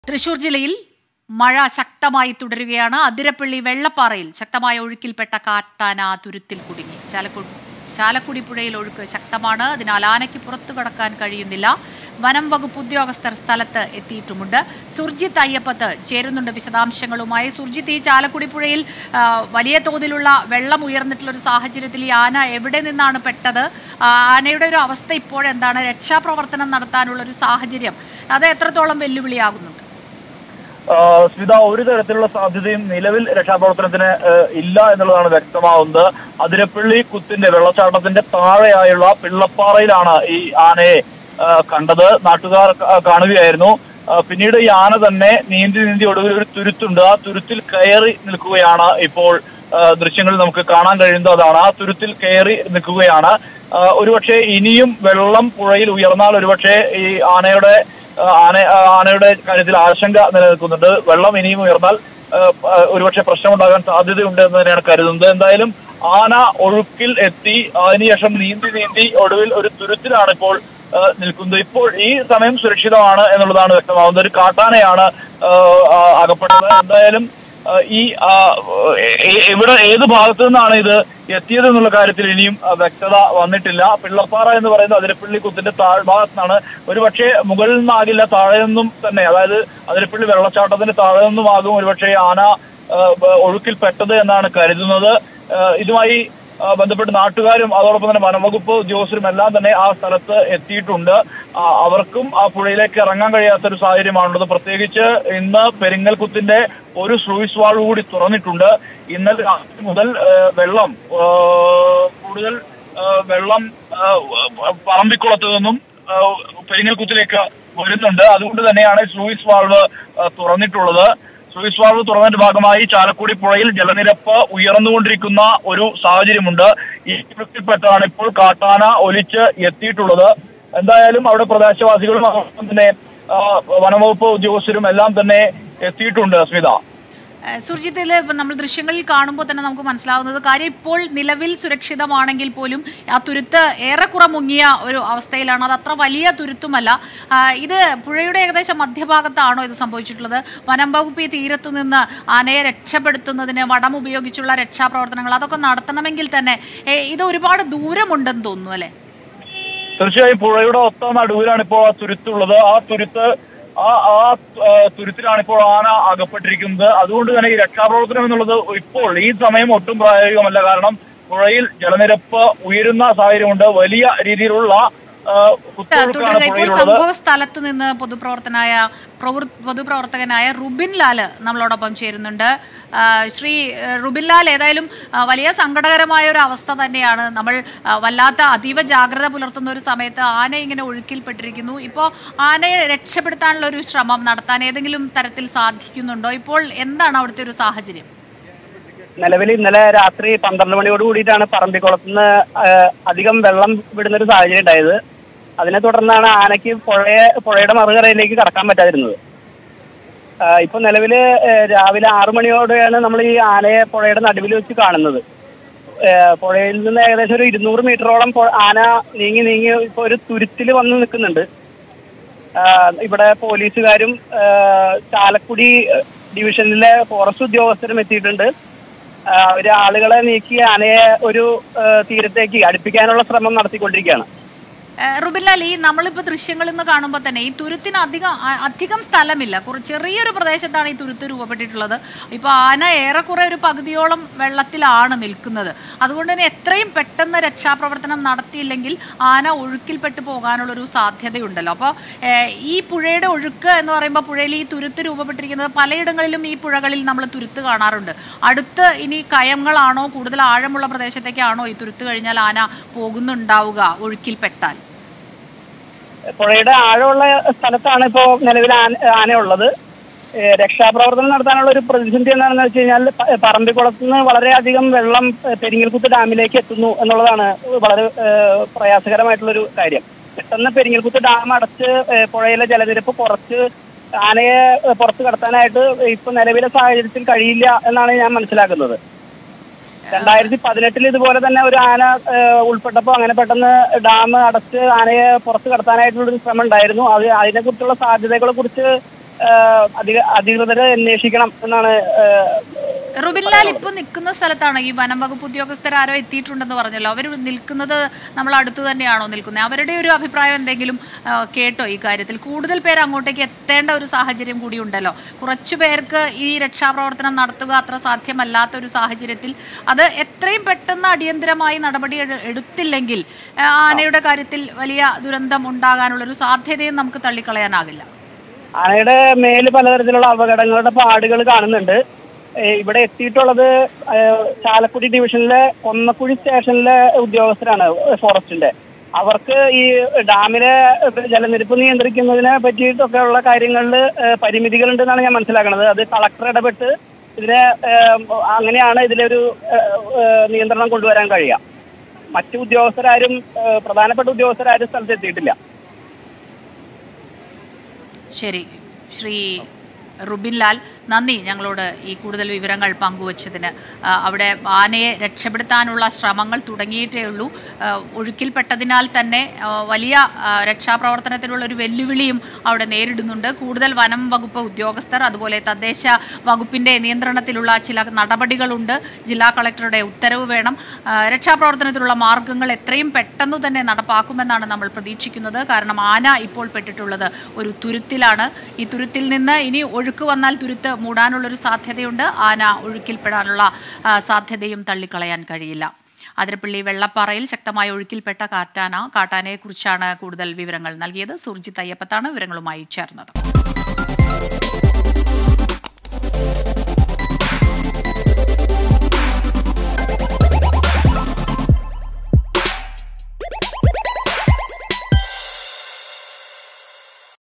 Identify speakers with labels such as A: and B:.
A: തൃശൂർ ജില്ലയിൽ മഴ ശക്തമായി തുടരുകയാണ് അതിരപ്പള്ളി വെള്ളപ്പാറയിൽ ശക്തമായ ഒഴുക്കിൽപ്പെട്ട കാട്ടാന തുരുത്തിൽ കുടുങ്ങി ചാലക്കുടി ചാലക്കുടി പുഴയിൽ ഒഴുക്ക് ശക്തമാണ് അതിനാൽ ആനയ്ക്ക് പുറത്തു കടക്കാൻ കഴിയുന്നില്ല വനം വകുപ്പ് ഉദ്യോഗസ്ഥർ സ്ഥലത്ത് എത്തിയിട്ടുമുണ്ട് സുർജിത്ത് അയ്യപ്പത്ത് ചേരുന്നുണ്ട് വിശദാംശങ്ങളുമായി സുർജിത്ത് ഈ ചാലക്കുടി പുഴയിൽ ആ, വലിയ തോതിലുള്ള വെള്ളം ഉയർന്നിട്ടുള്ള ഒരു സാഹചര്യത്തിൽ ഈ ആന എവിടെ നിന്നാണ് പെട്ടത് ആ, ആനയുടെ ഒരു അവസ്ഥ ഇപ്പോഴെന്താണ് രക്ഷാപ്രവർത്തനം നടത്താനുള്ള ഒരു സാഹചര്യം അത് എത്രത്തോളം വെല്ലുവിളിയാകുന്നുണ്ട്
B: ആ, സ്മിത ഒരു തരത്തിലുള്ള സാധ്യതയും നിലവിൽ രക്ഷാപ്രവർത്തനത്തിന് ആ, ഇല്ല എന്നുള്ളതാണ് വ്യക്തമാവുന്നത് അതിരപ്പള്ളി കുത്തിന്റെ വെള്ളച്ചാട്ടത്തിന്റെ താഴെയായുള്ള പിള്ളപ്പാറയിലാണ് ഈ ആനയെ ആ, കണ്ടത് നാട്ടുകാർ ആ, കാണുകയായിരുന്നു ആ, പിന്നീട് ഈ ആന തന്നെ നീന്തി നീന്തി ഒടുവിൽ ഒരു തുരുത്തുണ്ട് ആ തുരുത്തിൽ കയറി നിൽക്കുകയാണ് ഇപ്പോൾ ആ, ദൃശ്യങ്ങളിൽ നമുക്ക് കാണാൻ കഴിയുന്നത് അതാണ് ആ തുരുത്തിൽ കയറി നിൽക്കുകയാണ് ആ, ഒരുപക്ഷെ ഇനിയും വെള്ളം പുഴയിൽ ഉയർന്നാൽ ഒരുപക്ഷെ ഈ ആനയുടെ ആ, ആന ആ, ആനയുടെ കാര്യത്തിൽ ആശങ്ക നിലനിൽക്കുന്നുണ്ട് വെള്ളം ഇനിയും ഉയർന്നാൽ ആ, ആ, ഒരുപക്ഷെ പ്രശ്നമുണ്ടാകാൻ സാധ്യതയുണ്ട് എന്ന് തന്നെയാണ് കരുതുന്നത് എന്തായാലും ആന ഒഴുക്കിൽ എത്തി അതിനുശേഷം നീന്തി നീന്തി ഒടുവിൽ ഒരു തുരുത്തിലാണ് ഇപ്പോൾ ആ, നിൽക്കുന്നത് ഇപ്പോൾ ഈ സമയം സുരക്ഷിതമാണ് എന്നുള്ളതാണ് വ്യക്തമാവുന്നത് ഒരു കാട്ടാനയാണ് ആ, ആ, അകപ്പെട്ടത് എന്തായാലും ആ, ഈ ആ, എ- എ- എവിടെ ഏത് ഭാഗത്തു നിന്നാണ് ഇത് എത്തിയത് എന്നുള്ള കാര്യത്തിൽ ഇനിയും ആ, വ്യക്തത വന്നിട്ടില്ല പിള്ളപ്പാറ എന്ന് പറയുന്നത് അതിരപ്പള്ളി കുത്തിന്റെ താഴ്ഭാഗത്താണ് ഒരുപക്ഷെ മുകളിൽ നിന്നാകില്ല താഴെ നിന്നും തന്നെ അതായത് അതിരപ്പള്ളി വെള്ളച്ചാട്ടത്തിന്റെ താഴെ നിന്നുമാകും ഒരുപക്ഷെ ആന ആ, ബ- ഒഴുക്കിൽപ്പെട്ടത് എന്നാണ് കരുതുന്നത് ആ, ഇതുമായി ആ, ബന്ധപ്പെട്ട് നാട്ടുകാരും അതോടൊപ്പം തന്നെ വനംവകുപ്പ് ഉദ്യോഗസ്ഥരും എല്ലാം തന്നെ ആ സ്ഥലത്ത് എത്തിയിട്ടുണ്ട് ആ, അവർക്കും ആ പുഴയിലേക്ക് ഇറങ്ങാൻ കഴിയാത്ത ഒരു സാഹചര്യമാണുള്ളത് പ്രത്യേകിച്ച് ഇന്ന് പെരിങ്ങൽകുത്തിന്റെ ഒരു സ്ലൂയിസ് വാൾവ് കൂടി തുറന്നിട്ടുണ്ട് ഇന്നലെ രാത്രി മുതൽ ആ, വെള്ളം ആ, കൂടുതൽ ആ, വെള്ളം ആ, പറമ്പിക്കുളത്ത് നിന്നും ആ, പെരിങ്ങൽകുത്തിലേക്ക് വരുന്നുണ്ട് അതുകൊണ്ട് തന്നെയാണ് സ്ലൂയിസ് വാൾവ് ആ, തുറന്നിട്ടുള്ളത് സ്ലൂയിസ് വാൾവ് തുറന്നതിന്റെ ഭാഗമായി ചാലക്കുടി പുഴയിൽ ജലനിരപ്പ് ഉയർന്നുകൊണ്ടിരിക്കുന്ന ഒരു സാഹചര്യമുണ്ട് ഈ വൃത്തിപ്പെട്ടാണ് ഇപ്പോൾ കാട്ടാന ഒലിച്ച് എത്തിയിട്ടുള്ളത് എന്തായാലും അവിടെ പ്രദേശവാസികളും അതോടൊപ്പം തന്നെ ആ, വനംവകുപ്പ് ഉദ്യോഗസ്ഥരും എല്ലാം തന്നെ എത്തിയിട്ടുണ്ട് സ്മിത
A: ഏഹ് സുർജിത്തിൽ ഇപ്പം നമ്മൾ ദൃശ്യങ്ങളിൽ കാണുമ്പോൾ തന്നെ നമുക്ക് മനസ്സിലാവുന്നത് കാര്യം ഇപ്പോൾ നിലവിൽ സുരക്ഷിതമാണെങ്കിൽ പോലും ആ തുരുത്ത് ഏറെക്കുറെ മുങ്ങിയ ഒരു അവസ്ഥയിലാണ് അത് അത്ര വലിയ തുരുത്തുമല്ല ആ, ഇത് പുഴയുടെ ഏകദേശം മധ്യഭാഗത്താണോ ഇത് സംഭവിച്ചിട്ടുള്ളത് വനം വകുപ്പ് ഈ തീരത്തു നിന്ന് ആനയെ രക്ഷപ്പെടുത്തുന്നതിന് വടം ഉപയോഗിച്ചുള്ള രക്ഷാപ്രവർത്തനങ്ങൾ അതൊക്കെ നടത്തണമെങ്കിൽ തന്നെ ഏഹ് ഇത് ഒരുപാട് ദൂരമുണ്ടെന്ന് തോന്നുന്നു അല്ലേ
B: തീർച്ചയായും പുഴയുടെ ഒത്ത നടുവിലാണ് ഇപ്പോൾ ആ തുരുത്തുള്ളത് ആ തുരുത്ത് ആ ആ ആ, തുരുത്തിലാണ് ഇപ്പോൾ ആന അകപ്പെട്ടിരിക്കുന്നത് അതുകൊണ്ട് തന്നെ ഈ രക്ഷാപ്രവർത്തനം എന്നുള്ളത് ഇപ്പോൾ ഈ സമയം ഒട്ടും പ്രായോഗികമല്ല കാരണം പുഴയിൽ ജലനിരപ്പ് ഉയരുന്ന സാഹചര്യമുണ്ട് വലിയ രീതിയിലുള്ള ആ, കുത്തൊഴുക്കാണ്
A: തുടരുക ഇപ്പോൾ
B: പുഴയിലുള്ളത്
A: സംഭവ സ്ഥലത്തു നിന്ന് പൊതുപ്രവർത്തനായ പ്രവൃ പൊതുപ്രവർത്തകനായ റുബിൻ ലാൽ നമ്മളോടൊപ്പം ചേരുന്നുണ്ട് ആ, ശ്രീ ഏഹ്, റുബിൻ ലാൽ ഏതായാലും ആ, വലിയ സങ്കടകരമായ ഒരു അവസ്ഥ തന്നെയാണ് നമ്മൾ ആ, വല്ലാത്ത അതീവ ജാഗ്രത പുലർത്തുന്ന ഒരു സമയത്ത് ആന ഇങ്ങനെ ഒഴുക്കിൽപ്പെട്ടിരിക്കുന്നു ഇപ്പോൾ ആനയെ രക്ഷപ്പെടുത്താനുള്ള ഒരു ശ്രമം നടത്താൻ ഏതെങ്കിലും തരത്തിൽ സാധിക്കുന്നുണ്ടോ ഇപ്പോൾ എന്താണ് അവിടുത്തെ ഒരു സാഹചര്യം
C: നിലവിൽ ഇന്നലെ രാത്രി പന്ത്രണ്ട് മണിയോട് കൂടിയിട്ടാണ് പറമ്പിക്കുളത്ത് നിന്ന് അധികം വെള്ളം വിടുന്ന ഒരു സാഹചര്യം ഉണ്ടായത് അതിനെ തുടർന്നാണ് ആനയ്ക്ക് പുഴയെ പുഴയുടെ മറുകരയിലേക്ക് കടക്കാൻ പറ്റാതിരുന്നത് ആ, ഇപ്പൊ നിലവില് ഏ, രാവിലെ ആറു മണിയോടെയാണ് നമ്മൾ ഈ ആനയെ പുഴയുടെ നടുവിൽ വെച്ച് കാണുന്നത് ഏ, പുഴയിൽ നിന്ന് ഏകദേശം ഒരു ഇരുന്നൂറ് മീറ്ററോളം പുഴ- ആന നീങ്ങി നീങ്ങി ഇപ്പൊ ഒരു തുരുത്തിൽ വന്ന് നിൽക്കുന്നുണ്ട് ആ, ഇവിടെ പോലീസുകാരും ആ, ചാലക്കുടി ഡിവിഷനിലെ ഫോറസ്റ്റ് ഉദ്യോഗസ്ഥരും എത്തിയിട്ടുണ്ട് ആ, അവര് ആളുകളെ നീക്കി ആനയെ ഒരു ആ, തീരത്തേക്ക് അടുപ്പിക്കാനുള്ള ശ്രമം നടത്തിക്കൊണ്ടിരിക്കുകയാണ്
A: ഏഹ് റുബിൻലാൽ ഈ നമ്മളിപ്പോൾ ദൃശ്യങ്ങളിൽ നിന്ന് കാണുമ്പോൾ തന്നെ ഈ തുരുത്തിന് അധികം അ- അധികം സ്ഥലമില്ല കുറ ചെറിയൊരു പ്രദേശത്താണ് ഈ തുരുത്ത് രൂപപ്പെട്ടിട്ടുള്ളത് ഇപ്പോൾ ആന ഏറെക്കുറെ ഒരു പകുതിയോളം വെള്ളത്തിലാണ് നിൽക്കുന്നത് അതുകൊണ്ട് തന്നെ എത്രയും പെട്ടെന്ന് രക്ഷാപ്രവർത്തനം നടത്തിയില്ലെങ്കിൽ ആന ഒഴുക്കിൽപ്പെട്ട് പോകാനുള്ളൊരു സാധ്യതയുണ്ടല്ലോ അപ്പോൾ ഈ പുഴയുടെ ഒഴുക്ക് എന്ന് പറയുമ്പോൾ പുഴയിൽ ഈ തുരുത്ത് രൂപപ്പെട്ടിരിക്കുന്നത് പലയിടങ്ങളിലും ഈ പുഴകളിൽ നമ്മൾ തുരുത്ത് കാണാറുണ്ട് അടുത്ത് ഇനി കയങ്ങളാണോ കൂടുതൽ ആഴമുള്ള പ്രദേശത്തേക്കാണോ ഈ തുരുത്ത് കഴിഞ്ഞാൽ ആന പോകുന്നുണ്ടാവുക ഒഴുക്കിൽപ്പെട്ടാൽ
C: പുഴയുടെ ആഴമുള്ള സ്ഥലത്താണ് ഇപ്പോൾ നിലവിൽ ആന ആനയുള്ളത് ഏ, രക്ഷാപ്രവർത്തനം നടത്താനുള്ള ഒരു പ്രതിസന്ധി എന്താണെന്ന് വെച്ച് കഴിഞ്ഞാൽ പ- പറമ്പിക്കുളത്ത് നിന്ന് വളരെയധികം വെള്ളം ഏ, പെരിങ്ങൽകുത്ത് ഡാമിലേക്ക് എത്തുന്നു എന്നുള്ളതാണ് വളരെ ഏ, പ്രയാസകരമായിട്ടുള്ളൊരു കാര്യം പെട്ടെന്ന് പെരിങ്ങൽകുത്ത് ഡാം അടച്ച് ഏ, പുഴയിലെ ജലനിരപ്പ് കുറച്ച് ആനയെ ഏ, പുറത്ത് കടത്താനായിട്ട് ഇപ്പൊ നിലവിലെ സാഹചര്യത്തിൽ കഴിയില്ല എന്നാണ് ഞാൻ മനസ്സിലാക്കുന്നത് രണ്ടായിരത്തി പതിനെട്ടിൽ ഇതുപോലെ തന്നെ ഒരു ആന ഏഹ്, ഉൾപ്പെട്ടപ്പോൾ അങ്ങനെ പെട്ടെന്ന് ഡാം അടച്ച് ആനയെ പുറത്ത് കടത്താനായിട്ടുള്ള ഒരു ശ്രമം ഉണ്ടായിരുന്നു അത് അതിനെക്കുറിച്ചുള്ള സാധ്യതകളെ കുറിച്ച് ഏഹ്, അധിക അധികൃതരെ അന്വേഷിക്കണം എന്നാണ് ഏഹ്,
A: റുബിൻലാൽ ഇപ്പൊ നിൽക്കുന്ന സ്ഥലത്താണ് ഈ വനം വകുപ്പ് ഉദ്യോഗസ്ഥർ ആരോ എത്തിയിട്ടുണ്ടെന്ന് പറഞ്ഞല്ലോ അവർ നിൽക്കുന്നത് നമ്മൾ അടുത്ത് തന്നെയാണോ നിൽക്കുന്നത് അവരുടെ ഒരു അഭിപ്രായം എന്തെങ്കിലും ആ, കേട്ടോ ഈ കാര്യത്തിൽ കൂടുതൽ പേര് അങ്ങോട്ടേക്ക് എത്തേണ്ട ഒരു സാഹചര്യം കൂടി ഉണ്ടല്ലോ കുറച്ചു പേർക്ക് ഈ രക്ഷാപ്രവർത്തനം നടത്തുക അത്ര സാധ്യമല്ലാത്ത ഒരു സാഹചര്യത്തിൽ അത് എത്രയും പെട്ടെന്ന് അടിയന്തരമായി നടപടി എടു- എടുത്തില്ലെങ്കിൽ ആ, ആനയുടെ കാര്യത്തിൽ വലിയ ദുരന്തം ഉണ്ടാകാനുള്ള ഒരു സാധ്യതയും നമുക്ക് തള്ളിക്കളയാനാകില്ല
C: ആനയുടെ മേല് പലതരത്തിലുള്ള അപകടങ്ങളുടെ പാടുകൾ കാണുന്നുണ്ട് ഏഹ് ഇവിടെ എത്തിയിട്ടുള്ളത് ഏഹ് ചാലക്കുടി ഡിവിഷനിലെ കൊന്നക്കുഴി സ്റ്റേഷനിലെ ഉദ്യോഗസ്ഥരാണ് ഫോറസ്റ്റിന്റെ അവർക്ക് ഈ ഡാമിലെ ജലനിരപ്പ് നിയന്ത്രിക്കുന്നതിനെ പറ്റിയിട്ടൊക്കെ ഉള്ള കാര്യങ്ങളിൽ പരിമിതികളുണ്ടെന്നാണ് ഞാൻ മനസ്സിലാക്കുന്നത് അത് കളക്ടർ ഇടപെട്ട് ഇതിനെ ഏഹ് അങ്ങനെയാണ് ഇതിലൊരു ഏഹ് ഏഹ് നിയന്ത്രണം കൊണ്ടുവരാൻ കഴിയുക മറ്റു ഉദ്യോഗസ്ഥരാരും ഏഹ് പ്രധാനപ്പെട്ട ഉദ്യോഗസ്ഥരാരും സ്ഥലത്ത് എത്തിയിട്ടില്ല
A: ശരി ശ്രീ റുബിൻ ലാൽ നന്ദി ഞങ്ങളോട് ഈ കൂടുതൽ വിവരങ്ങൾ പങ്കുവച്ചതിന് ആ, അവിടെ ആനയെ രക്ഷപ്പെടുത്താനുള്ള ശ്രമങ്ങൾ തുടങ്ങിയിട്ടേ ഉള്ളൂ ആ, ഒഴുക്കിൽപ്പെട്ടതിനാൽ തന്നെ ആ, വലിയ ആ, രക്ഷാപ്രവർത്തനത്തിനുള്ള ഒരു വെല്ലുവിളിയും അവിടെ നേരിടുന്നുണ്ട് കൂടുതൽ വനം വകുപ്പ് ഉദ്യോഗസ്ഥർ അതുപോലെ തദ്ദേശ വകുപ്പിൻ്റെ നിയന്ത്രണത്തിലുള്ള ചില നടപടികളുണ്ട് ജില്ലാ കളക്ടറുടെ ഉത്തരവ് വേണം ആ, രക്ഷാപ്രവർത്തനത്തിലുള്ള മാർഗങ്ങൾ എത്രയും പെട്ടെന്ന് തന്നെ നടപ്പാക്കുമെന്നാണ് നമ്മൾ പ്രതീക്ഷിക്കുന്നത് കാരണം ആന ഇപ്പോൾ പെട്ടിട്ടുള്ളത് ഒരു തുരുത്തിലാണ് ഈ തുരുത്തിൽ നിന്ന് ഇനി ഒഴുക്ക് വന്നാൽ തുരുത്ത് മൂടാനുള്ളൊരു സാധ്യതയുണ്ട് ആന ഒഴുക്കിൽപ്പെടാനുള്ള ആ, സാധ്യതയും തള്ളിക്കളയാൻ കഴിയില്ല അതിരപ്പള്ളി വെള്ളപ്പാറയിൽ ശക്തമായ ഒഴുക്കിൽപ്പെട്ട കാട്ടാന കാട്ടാനയെക്കുറിച്ചാണ് കൂടുതൽ വിവരങ്ങൾ നൽകിയത് സുർജിത്ത് അയ്യപ്പത്താണ് വിവരങ്ങളുമായി ചേർന്നത്